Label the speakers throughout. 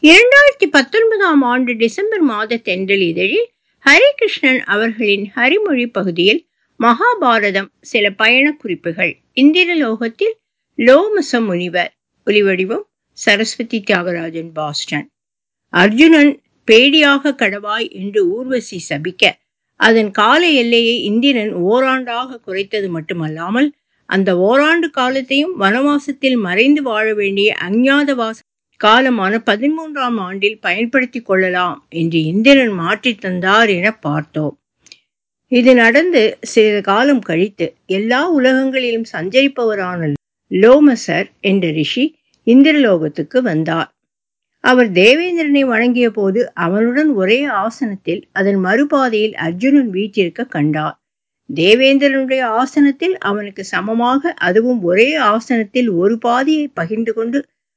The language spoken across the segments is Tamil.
Speaker 1: இரண்டாயிரத்தி பத்தொன்பதாம் ஆண்டு டிசம்பர் மாத தென்றல் இதழில் ஹரிகிருஷ்ணன் அவர்களின் ஹரிமொழி பகுதியில் மகாபாரதம் சில பயண குறிப்புகள் இந்திரலோகத்தில் லோமச முனிவர் ஒலிவடிவம் சரஸ்வதி தியாகராஜன் பாஸ்டன் அர்ஜுனன் பேடியாக கடவாய் என்று ஊர்வசி சபிக்க அதன் கால எல்லையை இந்திரன் ஓராண்டாக குறைத்தது மட்டுமல்லாமல் அந்த ஓராண்டு காலத்தையும் வனவாசத்தில் மறைந்து வாழ வேண்டிய அஞ்ஞாதவாச காலமான பதிமூன்றாம் ஆண்டில் பயன்படுத்தி கொள்ளலாம் என்று இந்திரன் மாற்றி தந்தார் என பார்த்தோம் இது நடந்து சிறிது காலம் கழித்து எல்லா உலகங்களிலும் சஞ்சரிப்பவரான லோமசர் என்ற ரிஷி இந்திரலோகத்துக்கு வந்தார் அவர் தேவேந்திரனை வணங்கிய போது அவனுடன் ஒரே ஆசனத்தில் அதன் மறுபாதையில் அர்ஜுனன் வீற்றிருக்க கண்டார் தேவேந்திரனுடைய ஆசனத்தில் அவனுக்கு சமமாக அதுவும் ஒரே ஆசனத்தில் ஒரு பாதியை பகிர்ந்து கொண்டு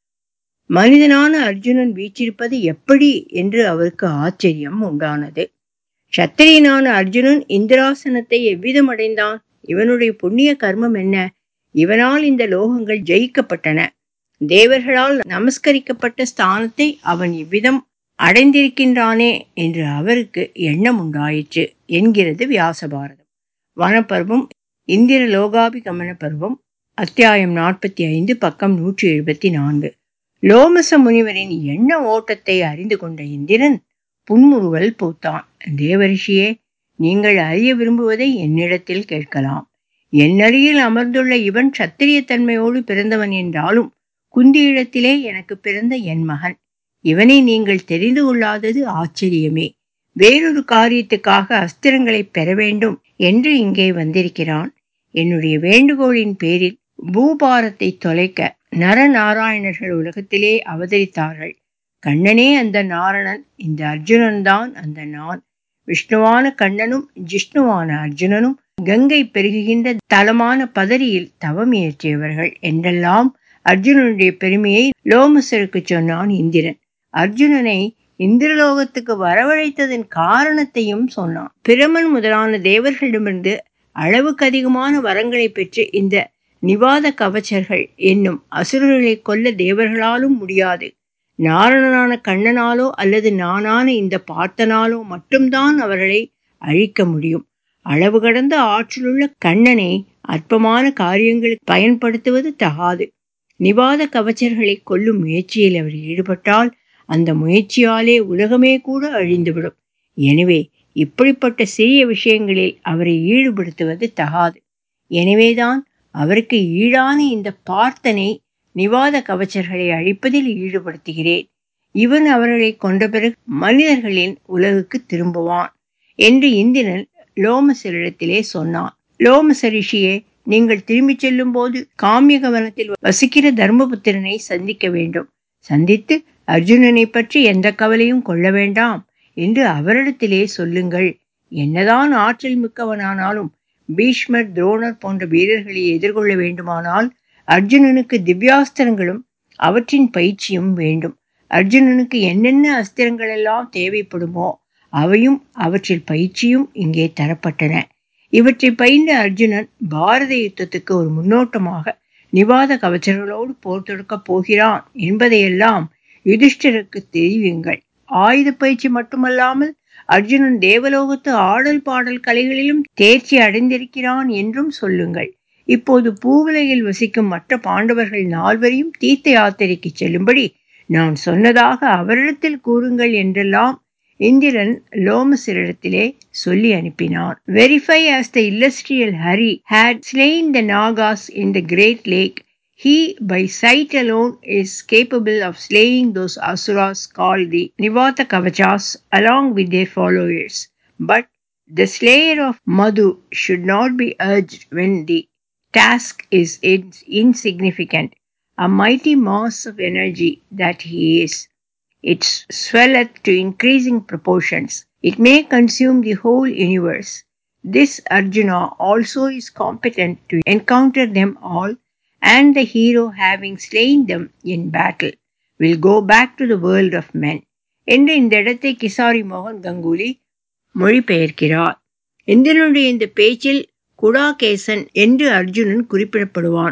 Speaker 1: மனிதனான அர்ஜுனன் வீற்றிருப்பது எப்படி என்று அவருக்கு ஆச்சரியம் உண்டானது சத்திரியனான அர்ஜுனன் இந்திராசனத்தை எவ்விதம் அடைந்தான் இவனுடைய புண்ணிய கர்மம் என்ன இவனால் இந்த லோகங்கள் ஜெயிக்கப்பட்டன தேவர்களால் நமஸ்கரிக்கப்பட்ட ஸ்தானத்தை அவன் இவ்விதம் அடைந்திருக்கின்றானே என்று அவருக்கு எண்ணம் உண்டாயிற்று என்கிறது வியாசபாரதம் வனப்பருவம் இந்திர லோகாபிகமன பருவம் அத்தியாயம் நாற்பத்தி ஐந்து பக்கம் நூற்றி எழுபத்தி நான்கு லோமச முனிவரின் எண்ண ஓட்டத்தை அறிந்து கொண்ட இந்திரன் புன்முறுவல் பூத்தான் தேவரிஷியே நீங்கள் அறிய விரும்புவதை என்னிடத்தில் கேட்கலாம் என்னருகில் அமர்ந்துள்ள இவன் சத்திரிய தன்மையோடு பிறந்தவன் என்றாலும் குந்தியிடத்திலே எனக்கு பிறந்த என் மகன் இவனை நீங்கள் தெரிந்து கொள்ளாதது ஆச்சரியமே வேறொரு காரியத்துக்காக அஸ்திரங்களை பெற வேண்டும் என்று இங்கே வந்திருக்கிறான் என்னுடைய வேண்டுகோளின் பேரில் பூபாரத்தை தொலைக்க நரநாராயணர்கள் உலகத்திலே அவதரித்தார்கள் கண்ணனே அந்த நாரணன் இந்த அர்ஜுனன் தான் அந்த நான் விஷ்ணுவான கண்ணனும் ஜிஷ்ணுவான அர்ஜுனனும் கங்கை பெருகுகின்ற தலமான பதரியில் தவம் இயற்றியவர்கள் என்றெல்லாம் அர்ஜுனனுடைய பெருமையை லோமசருக்கு சொன்னான் இந்திரன் அர்ஜுனனை இந்திரலோகத்துக்கு வரவழைத்ததன் காரணத்தையும் சொன்னான் பிரமன் முதலான தேவர்களிடமிருந்து அளவுக்கு அதிகமான வரங்களை பெற்று இந்த நிவாத கவச்சர்கள் என்னும் அசுரர்களை கொல்ல தேவர்களாலும் முடியாது நாரணனான கண்ணனாலோ அல்லது நானான இந்த பார்த்தனாலோ மட்டும்தான் அவர்களை அழிக்க முடியும் அளவு கடந்த ஆற்றலுள்ள கண்ணனை அற்பமான காரியங்களுக்கு பயன்படுத்துவது தகாது நிவாத கவச்சர்களை கொல்லும் முயற்சியில் அவர் ஈடுபட்டால் அந்த முயற்சியாலே உலகமே கூட அழிந்துவிடும் எனவே இப்படிப்பட்ட சிறிய விஷயங்களில் அவரை ஈடுபடுத்துவது தகாது எனவேதான் அவருக்கு ஈடான இந்த பார்த்தனை நிவாத கவச்சர்களை அழிப்பதில் ஈடுபடுத்துகிறேன் இவன் அவர்களை கொண்ட பிறகு மனிதர்களின் உலகுக்கு திரும்புவான் என்று இந்திரன் லோமசரிடத்திலே சொன்னான் லோமச ரிஷியே நீங்கள் திரும்பிச் செல்லும் போது காமியகவனத்தில் வசிக்கிற தர்மபுத்திரனை சந்திக்க வேண்டும் சந்தித்து அர்ஜுனனை பற்றி எந்த கவலையும் கொள்ள வேண்டாம் என்று அவரிடத்திலே சொல்லுங்கள் என்னதான் ஆற்றல் மிக்கவனானாலும் பீஷ்மர் துரோணர் போன்ற வீரர்களை எதிர்கொள்ள வேண்டுமானால் அர்ஜுனனுக்கு திவ்யாஸ்திரங்களும் அவற்றின் பயிற்சியும் வேண்டும் அர்ஜுனனுக்கு என்னென்ன அஸ்திரங்கள் எல்லாம் தேவைப்படுமோ அவையும் அவற்றில் பயிற்சியும் இங்கே தரப்பட்டன இவற்றை பயின்ற அர்ஜுனன் பாரத யுத்தத்துக்கு ஒரு முன்னோட்டமாக நிவாத கவச்சர்களோடு போர் தொடுக்கப் போகிறான் என்பதையெல்லாம் யுதிஷ்டருக்கு தெரிவியுங்கள் ஆயுத பயிற்சி மட்டுமல்லாமல் அர்ஜுனன் தேவலோகத்து ஆடல் பாடல் கலைகளிலும் தேர்ச்சி அடைந்திருக்கிறான் என்றும் சொல்லுங்கள் இப்போது பூவுலகில் வசிக்கும் மற்ற பாண்டவர்கள் நால்வரையும் தீர்த்த யாத்திரைக்கு செல்லும்படி நான் சொன்னதாக அவரிடத்தில் கூறுங்கள் என்றெல்லாம் இந்திரன் லோமசரிடத்திலே சொல்லி அனுப்பினான் verily as the illustrious Hari had slain the Nagas in the great lake he by sight alone is capable of slaying those asuras called the Nivata Kavachas along with their followers. But the slayer of Madhu should not be urged when the task is insignificant, a mighty mass of energy that he is. It swelleth to increasing proportions. It may consume the whole universe. This Arjuna also is competent to encounter them all and the hero having slain them in battle will go back to the world of men என்று இந்த இடத்தை கிசாரி மோகன் கங்குலி மொழிபெயர்க்கிறார் இந்திரனுடைய இந்த பேச்சில் குடாகேசன் என்று அர்ஜுனன் குறிப்பிடப்படுவான்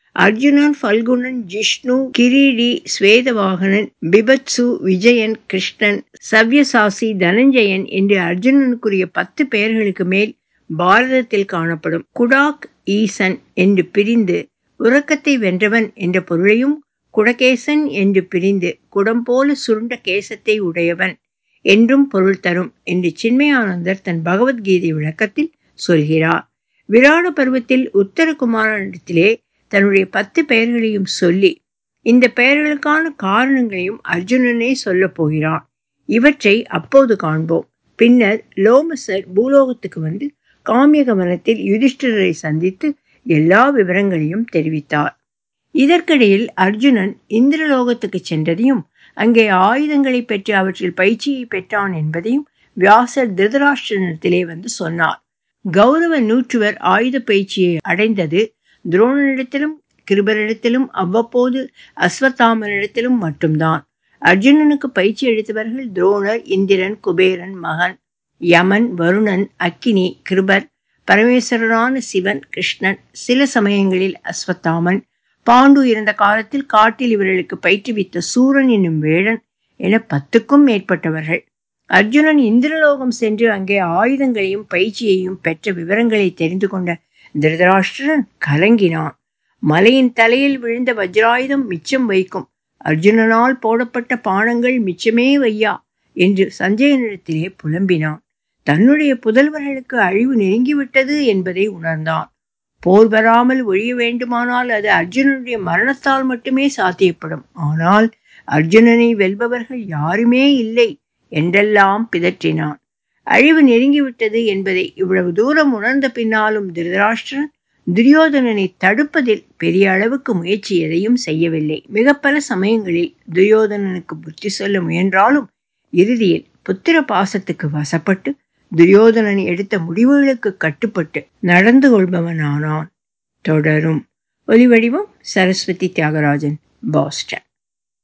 Speaker 1: அர்ஜுனன் பல்குணன் ஜிஷ்ணு கிரீடி ஸ்வேதவாகனன் பிபத்சு விஜயன் கிருஷ்ணன் சவ்யசாசி தனஞ்சயன் என்று அர்ஜுனனுக்குரிய பத்து பெயர்களுக்கு மேல் பாரதத்தில் காணப்படும் குடாக் ஈசன் என்று பிரிந்து உறக்கத்தை வென்றவன் என்ற பொருளையும் குடகேசன் என்று பிரிந்து குடம் போல சுருண்ட கேசத்தை உடையவன் என்றும் பொருள் தரும் என்று சின்மயானந்தர் தன் பகவத்கீதை விளக்கத்தில் சொல்கிறார் விராட பருவத்தில் உத்தரகுமாரனிடத்திலே தன்னுடைய பத்து பெயர்களையும் சொல்லி இந்த பெயர்களுக்கான காரணங்களையும் அர்ஜுனனே சொல்லப் போகிறான் இவற்றை அப்போது காண்போம் பின்னர் லோமசர் பூலோகத்துக்கு வந்து காமியகமனத்தில் யுதிஷ்டிரரை சந்தித்து எல்லா விவரங்களையும் தெரிவித்தார் இதற்கிடையில் அர்ஜுனன் இந்திரலோகத்துக்கு சென்றதையும் அங்கே ஆயுதங்களை பெற்று அவற்றில் பயிற்சியை பெற்றான் என்பதையும் வியாசர் திருதராஷ்டிரத்திலே வந்து சொன்னார் கௌரவ நூற்றுவர் ஆயுத பயிற்சியை அடைந்தது துரோணனிடத்திலும் கிருபரிடத்திலும் அவ்வப்போது அஸ்வத்தாமனிடத்திலும் மட்டும்தான் அர்ஜுனனுக்கு பயிற்சி அளித்தவர்கள் துரோணர் இந்திரன் குபேரன் மகன் யமன் வருணன் அக்கினி கிருபர் பரமேஸ்வரனான சிவன் கிருஷ்ணன் சில சமயங்களில் அஸ்வத்தாமன் பாண்டு இருந்த காலத்தில் காட்டில் இவர்களுக்கு பயிற்றுவித்த சூரன் என்னும் வேடன் என பத்துக்கும் மேற்பட்டவர்கள் அர்ஜுனன் இந்திரலோகம் சென்று அங்கே ஆயுதங்களையும் பயிற்சியையும் பெற்ற விவரங்களை தெரிந்து கொண்ட திருதராஷ்டிரன் கலங்கினான் மலையின் தலையில் விழுந்த வஜ்ராயுதம் மிச்சம் வைக்கும் அர்ஜுனனால் போடப்பட்ட பானங்கள் மிச்சமே வையா என்று சஞ்சயனிடத்திலே புலம்பினான் தன்னுடைய புதல்வர்களுக்கு அழிவு நெருங்கிவிட்டது என்பதை உணர்ந்தான் போர் வராமல் ஒழிய வேண்டுமானால் அது அர்ஜுனனுடைய மரணத்தால் மட்டுமே சாத்தியப்படும் ஆனால் அர்ஜுனனை வெல்பவர்கள் யாருமே இல்லை என்றெல்லாம் பிதற்றினான் அழிவு நெருங்கிவிட்டது என்பதை இவ்வளவு தூரம் உணர்ந்த பின்னாலும் திருதராஷ்டிரன் துரியோதனனை தடுப்பதில் பெரிய அளவுக்கு முயற்சி எதையும் செய்யவில்லை மிக பல சமயங்களில் துரியோதனனுக்கு புத்தி சொல்ல முயன்றாலும் இறுதியில் புத்திர பாசத்துக்கு வசப்பட்டு துரியோதனன் எடுத்த முடிவுகளுக்கு கட்டுப்பட்டு நடந்து கொள்பவனானான் தொடரும் ஒலிவடிவம் சரஸ்வதி தியாகராஜன் பாஸ்டன்